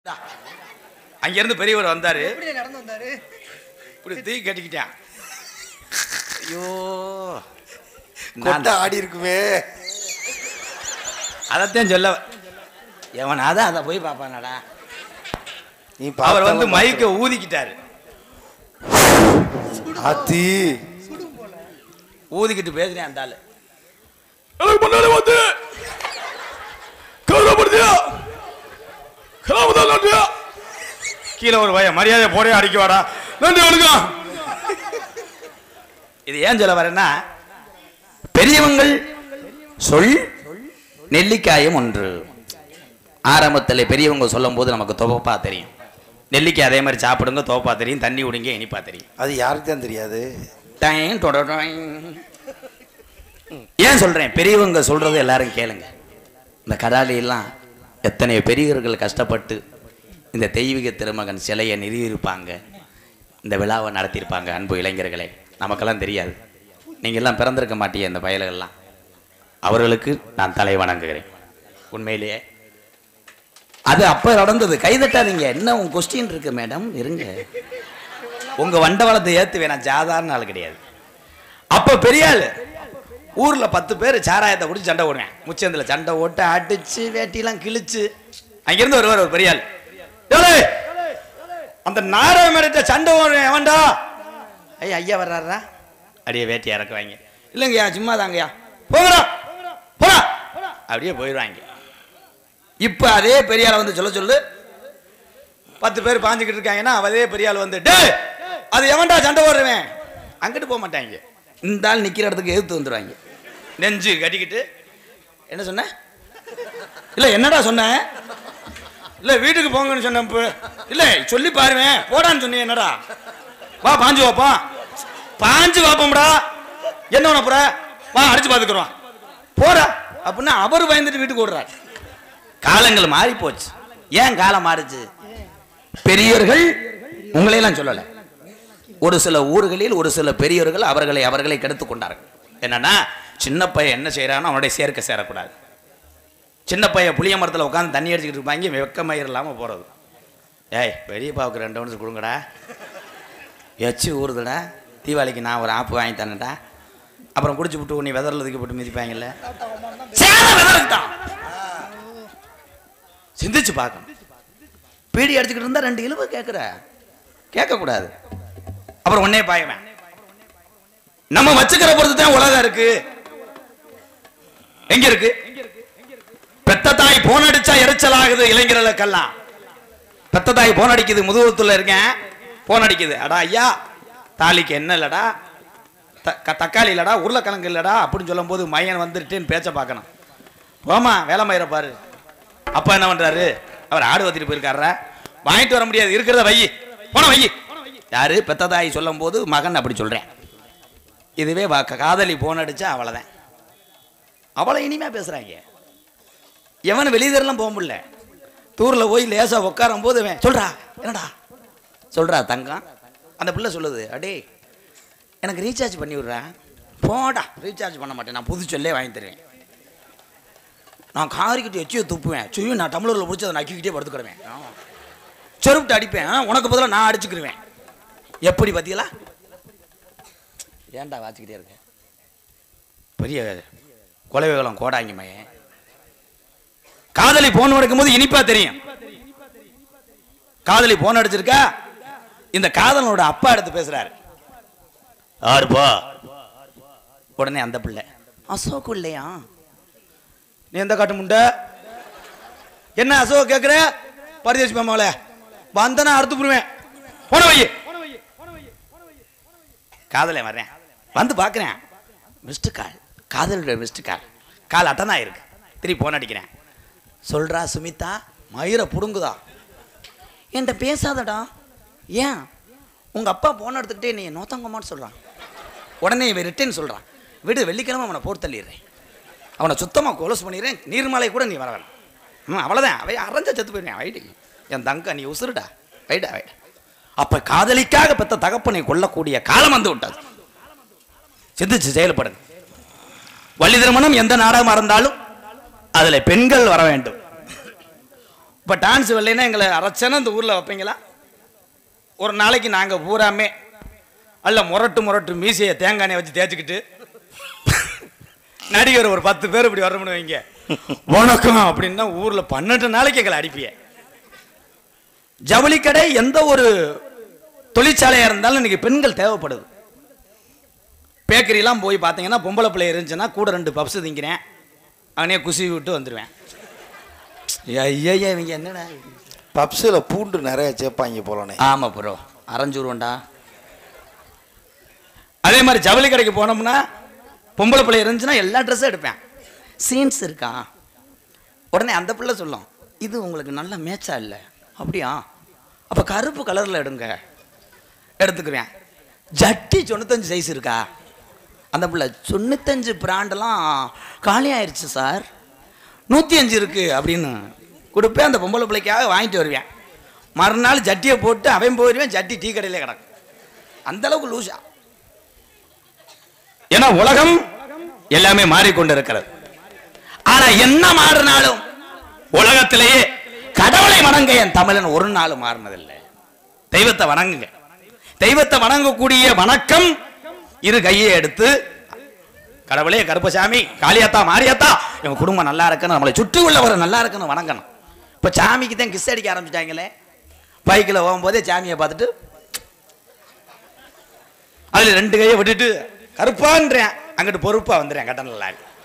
அங்கிருந்து பெரியவர் வந்தாரு எப்படி நடந்து வந்தாரு இப்படி தூக்கி கட்டிக்கிட்டான் ஐயோ நான் கொட்டை ஆடி இருக்குமே அதைத்தான் சொல்ல எவனாவது அதை போய் பார்ப்பானடா நீ அவர் வந்து பார்த்தவன் மைக்க ஊதிக்கிட்டாரு ஆத்தி ஊதிக்கிட்டு பேசுறேன் அந்த ஆளு எனக்கு முன்னாடி வந்து கவலைப்படுத்தியா கவலைப்படுத்தா நன்றியா கீழே ஒரு பையன் மரியாதை போடே அடிக்க வாடா நன்றி வணக்கம் இது ஏன் சொல்ல வரேன்னா பெரியவங்கள் சொல் நெல்லிக்காயும் ஒன்று ஆரம்பத்தில் பெரியவங்க சொல்லும் போது நமக்கு துவப்பா தெரியும் நெல்லிக்காய் அதே மாதிரி சாப்பிடுங்க துவப்பா தெரியும் தண்ணி விடுங்க இனிப்பா தெரியும் அது யாருக்கு தான் தெரியாது டைம் தொடரும் ஏன் சொல்றேன் பெரியவங்க சொல்றது எல்லாரும் கேளுங்க இந்த கடாலியெல்லாம் எத்தனை பெரியவர்கள் கஷ்டப்பட்டு இந்த தெய்வீக திருமகன் சிலையை நிறுவியிருப்பாங்க இந்த விழாவை நடத்தியிருப்பாங்க அன்பு இளைஞர்களே நமக்கெல்லாம் தெரியாது நீங்க எல்லாம் பிறந்திருக்க மாட்டீங்க இந்த பயல்கள்லாம் அவர்களுக்கு நான் தலை வணங்குகிறேன் உண்மையிலேயே அது அப்ப நடந்தது கைதட்டாதீங்க என்ன உங்க கொஸ்டின் இருக்கு மேடம் இருங்க உங்க வண்டவளத்தை ஏத்துவேன் நான் சாதாரண ஆள் கிடையாது அப்ப பெரிய ஆளு ஊர்ல பத்து பேர் சாராயத்தை குடிச்சு சண்டை ஓடுவேன் முச்சந்தில சண்டை ஓட்டு அடிச்சு வேட்டிலாம் கிழிச்சு அங்கிருந்து வருவார் ஒரு பெரிய ஆள் "ஏலே, அந்த நாராய மேடத்தை சண்டை ஓடுவேன் எவன்டா ஐயா ஐயா வர்றாரா அப்படியே வேட்டி இறக்குவாங்க இல்லைங்கய்யா சும்மா தாங்கய்யா போங்கடா போடா அப்படியே போயிடுவாங்க இப்ப அதே பெரிய ஆளை வந்து சொல்ல சொல்லு பத்து பேர் பாஞ்சுக்கிட்டு இருக்காங்கன்னா அதே பெரிய ஆள் வந்து டேய் அது எவன்டா சண்டை ஓடுறவன் அங்கிட்டு போக மாட்டாங்க இந்த ஆள் நிக்கிற இடத்துக்கு எதிர்த்து வந்துடுவாங்க நெஞ்சு கட்டிக்கிட்டு என்ன சொன்ன இல்ல என்னடா சொன்ன இல்ல வீட்டுக்கு போங்கன்னு சொன்ன இப்ப. இல்ல சொல்லி பாருவேன் போடான்னு சொன்னீங்க என்னடா வா பாஞ்சு வாப்பா பாஞ்சு வாப்போம்டா என்ன பண்ண போற வா அடிச்சு பாத்துக்கிறோம் போடா அப்படின்னா அவர் பயந்துட்டு வீட்டுக்கு ஓடுறாரு காலங்கள் மாறி போச்சு ஏன் காலம் மாறுச்சு பெரியவர்கள் உங்களையெல்லாம் சொல்லல ஒரு சில ஊர்களில் ஒரு சில பெரியவர்கள் அவர்களை அவர்களை கெடுத்துக் கொண்டார்கள் என்னன்னா சின்ன பையன் என்ன செய்யறானோ அவனுடைய சேர்க்க சேரக்கூடாது சின்ன பையன் புளிய மரத்தில் உட்காந்து தண்ணி அடிச்சுக்கிட்டு இருப்பாங்க வெக்கமயிர் இல்லாமல் போகிறது ஏய் பெரியப்பாவுக்கு ரெண்டு ஒன்று கொடுங்கடா எச்சு ஊறுதுடா தீபாவளிக்கு நான் ஒரு ஆப்பு வாங்கி தரேன்டா அப்புறம் குடிச்சு விட்டு நீ வெதரில் தூக்கி போட்டு மிதிப்பாங்கல்ல சேர வெதறட்டும். சிந்திச்சு பார்க்கணும் பீடி அடிச்சுக்கிட்டு இருந்தா ரெண்டு இழுவு கேட்குற கேட்கக்கூடாது அப்புறம் உன்னே பாயவன் நம்ம வச்சுக்கிற பொறுத்து தான் உலகம் இருக்கு எங்க இருக்கு பெத்த தாய் போன் அடிச்சா எரிச்சல் ஆகுது இளைஞர்களுக்கெல்லாம் பெத்த தாய் போன் அடிக்குது முதுகுத்துல இருக்கேன் போன் அடிக்குது அடா ஐயா தாலிக்கு என்ன இல்லடா த- க- தக்காளி இல்லடா உருளைக்கிழங்கு இல்லடா அப்படின்னு சொல்லும் போது மையன் வந்துருட்டேன்னு பேச்ச பார்க்கணும் போமா வேலை மயிர பாரு அப்பா என்ன பண்றாரு அவர் ஆடு வத்திட்டு போயிருக்காரா வாங்கிட்டு வர முடியாது இருக்கிறத வை போன வை யாரு பெத்த தாய் சொல்லும் போது மகன் அப்படி சொல்றேன் இதுவே வா- காதலி போன் அடிச்சா அவ்வளவுதான் அவளை இனிமையா பேசுறாங்க எவன் வெளியதெல்லாம் போக முடியல தூர்ல போய் லேசா உட்காரும் போது இவன், சொல்றா என்னடா சொல்றா தங்கம் அந்த பிள்ளை சொல்லுது அடே எனக்கு ரீசார்ஜ் பண்ணி விடுறா போடா ரீசார்ஜ் பண்ண மாட்டேன் நான் புது சொல்லே வாங்கி தருவேன் நான் காரிக்கிட்டு எச்சியை துப்புவேன் சுயும் நான் டம்ளரில் பிடிச்சி அதை நக்கிக்கிட்டே படுத்துக்கிடுவேன் ஆமா. செருப்பிட்டு அடிப்பேன் ஆ, உனக்கு பதிலாக நான் அடிச்சுக்கிடுவேன் எப்படி பார்த்தீங்களா ஏன்டா வாச்சிக்கிட்டே இருக்க பெரிய கொலைவெகலம் கோடாங்கி மையன் காதலி போன் அடிக்கும் போது இனிப்பா தெரியும் காதலி போன் அடிச்சிருக்கா இந்த காதலனோட அப்பா எடுத்து பேசுறாரு யாருப்பா உடனே அந்த பிள்ளை அசோக் இல்லையா நீ எந்த காட்டு முண்டை என்ன அசோக் கேக்குற பரதேசி மாமாவில வந்தனா அறுத்து புடுவேன் போன வை காதலே வர்றேன் வந்து பார்க்குறேன் மிஸ்டு கால் காதலுடைய மிஸ்டு கால் கால் அட்டன் ஆயிருக்கு திருப்பி போன் அடிக்கிறேன் சொல்றா சுமிதா மயிரை புடுங்குதா என்கிட்ட பேசாதடா ஏன் உங்க அப்பா போன் எடுத்துக்கிட்டே நீ நோத்தங்கம்மான்னு சொல்றான் உடனே இவன் ரிட்டர்ன் சொல்றான் விடு வெள்ளிக்கிழமை அவனை போட்டு தள்ளிடுறேன் அவனை சுத்தமாக கொலஸ் பண்ணிடுறேன் நீர்மலை கூட நீ வர வேணாம் ம் அவ்வளோதான் அவை அரைஞ்ச செத்து போயிருவேன் வைடி என் தங்க நீ உசுருடா வைடா வைடா அப்ப காதலிக்காக பெத்த தகப்பனை கொல்லக்கூடிய காலம் வந்து விட்டது சிந்திச்சு செயல்படுங்க வள்ளி திருமணம் எந்த நாடகமா இருந்தாலும் அதுல பெண்கள் வர வேண்டும் இப்போ டான்ஸ் வரலைன்னா எங்களை அரைச்சனா இந்த ஊரில் வைப்பீங்களா ஒரு நாளைக்கு நாங்கள் பூராமே அல்ல முரட்டு முரட்டு மீசையை தேங்காய் எண்ணெயை வச்சு தேய்ச்சிக்கிட்டு நடிகர் ஒரு பத்து பேர் இப்படி வரணும்னு வைங்க வணக்கம் அப்படின்னா ஊரில் பன்னெண்டு நாளைக்கு எங்களை அடிப்பிய ஜவுளி கடை எந்த ஒரு தொழிற்சாலையாக இருந்தாலும் இன்னைக்கு பெண்கள் தேவைப்படுது பேக்கரிலாம் போய் பார்த்தீங்கன்னா பொம்பளை பிள்ளை இருந்துச்சுன்னா கூட ரெண்டு பப்ஸ் திங்கிறேன் அவனே குசி விட்டு வந்துடுவேன் ஐயா இவங்க என்னடா பப்ஸில் பூண்டு நிறைய சேர்ப்பாங்க போலனே ஆமாம் ப்ரோ அரைஞ்சுருவோண்டா அதே மாதிரி ஜவுளி கடைக்கு போனோம்னா பொம்பளை பிள்ளை இருந்துச்சுன்னா எல்லா ட்ரெஸ்ஸும் எடுப்பேன் சீன்ஸ் இருக்கா உடனே அந்த பிள்ளை சொல்லும் இது உங்களுக்கு நல்ல மேட்சா இல்லை அப்படியா அப்போ கருப்பு கலரில் எடுங்க எடுத்துக்குவேன் ஜட்டி தொண்ணூத்தஞ்சு சைஸ் இருக்கா அந்த பிள்ளை தொண்ணூத்தஞ்சு பிராண்டெல்லாம் காலி ஆயிடுச்சு சார் நூற்றி அஞ்சு இருக்கு அப்படின்னு கொடுப்பேன் அந்த பொம்பளை பிள்ளைக்காக வாங்கிட்டு வருவேன் மறுநாள் ஜட்டியை போட்டு அவன் போயிடுவேன் ஜட்டி டீ கடையிலே கிடக்கும் அந்த அளவுக்கு லூசா ஏன்னா உலகம் எல்லாமே மாறிக்கொண்டு இருக்கிறது ஆனா என்ன மாறினாலும் உலகத்திலேயே கடவுளை வணங்க என் தமிழன் ஒரு நாள் மாறினதில்லை தெய்வத்தை வணங்குங்க தெய்வத்தை வணங்கக்கூடிய வணக்கம் இரு கையை எடுத்து கடவுளே கருப்பசாமி காளியாத்தா மாரியாத்தா எங்க குடும்பம் நல்லா இருக்கணும் நம்மளை சுற்றி உள்ளவர் நல்லா இருக்கணும் வணங்கணும் இப்ப சாமிக்கு தான் கிஸ் அடிக்க ஆரம்பிச்சிட்டாங்களே பைக்கில் போகும்போதே சாமியை பார்த்துட்டு அதுல ரெண்டு கையை விட்டுட்டு கருப்பான்றேன் அங்கிட்டு பொறுப்பா வந்துடுறேன் கட்டணம்